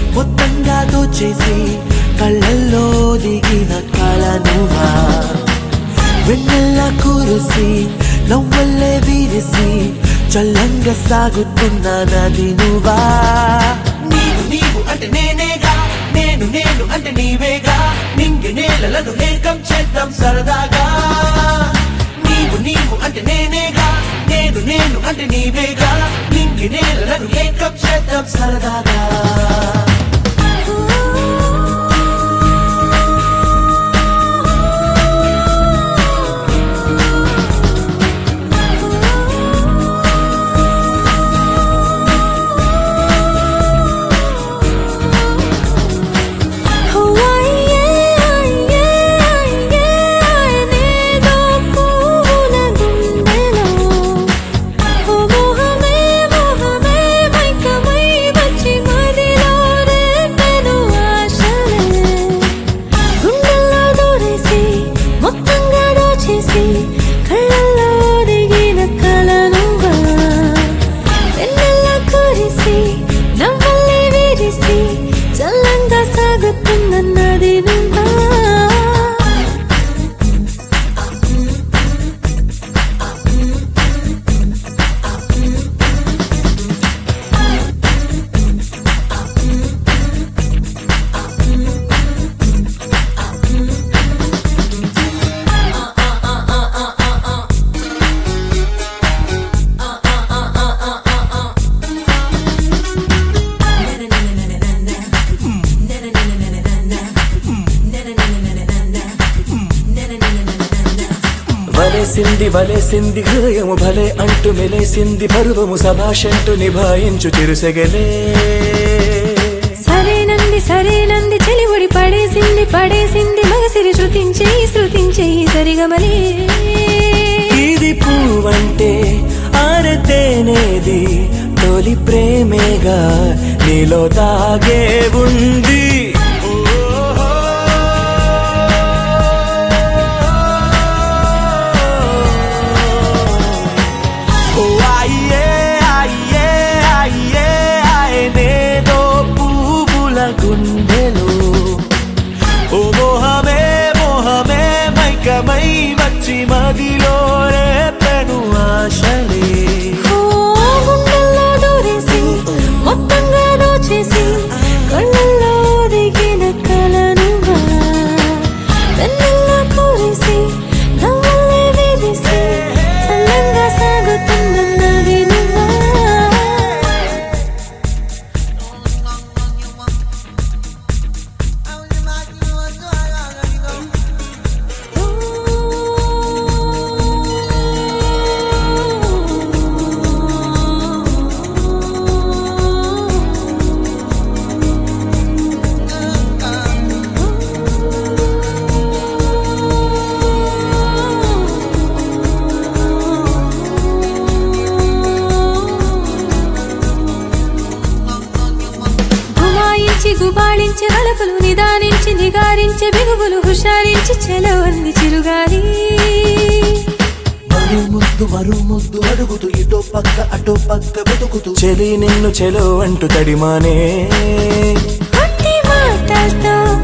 మొత్తంగా దోచేసి కళ్ళల్లో దిగిన కళ నువ్వా వెన్నెల్లా కురిసి నవ్వల్లే విరిసి చల్లంగా సాగుతున్న నది నువ్వా నీవు నీవు అంటే నేనేగా నేను నేను అంటే నీవేగా నింగి నేలలను ఏకం చేద్దాం సరదాగా నీవు నీవు అంటే నేనేగా నేను నేను అంటే నీవేగా నింగి నేలలను ఏకం చేద్దాం సరదాగా కళ్ళల్లో దిగిన కలనుగా వెన్నెల కురిసి నవ్వల్లే విరిసి చల్లంగా సాగుతున్న నది నువ్వా వలేసింది వలేసింది హృదయము భలే అంటూ మెలేసింది పరువము సభాషంటూ నిభాయించు చిరుసెగలే సరేనంది సరేనంది చెలిముడి పడేసింది పడేసింది మగసిరి శృతించే శృతించే సరిగమలే ఇది పువ్వంటే ఆరతేనేది తొలి ప్రేమేగా నీలో తాగే ఉంది ఓ అయ్యే అయ్యే అయ్యే ఆయనేదో పువ్వుల గుండెలో ఓ మోహమే మోహమే మైకమై వచ్చి మదిలో రేపెను ఆశలే ఓ గుండెల్లో దూరేసి మొత్తంగా దోచేసి కళ్ళల్లో దిగిన కలనుగా వెన్నెల్లో కురిసి నవ్వులే విరిసి చల్లంగా సాగుతున్న నది నువ్వా గుమాయించి గుబాళించి వలపులు నిదానించి నిగారించి బిగువులు హుషారించి చెలవంది చిరుగాలి మరు ముద్దు మరు ముద్దు అడుగుతూ ఇటో పక్క అటో పక్క వెతుకుతూ చెలి నిన్ను చెలో అంటూ తడిమానే కొట్టి మాటలతో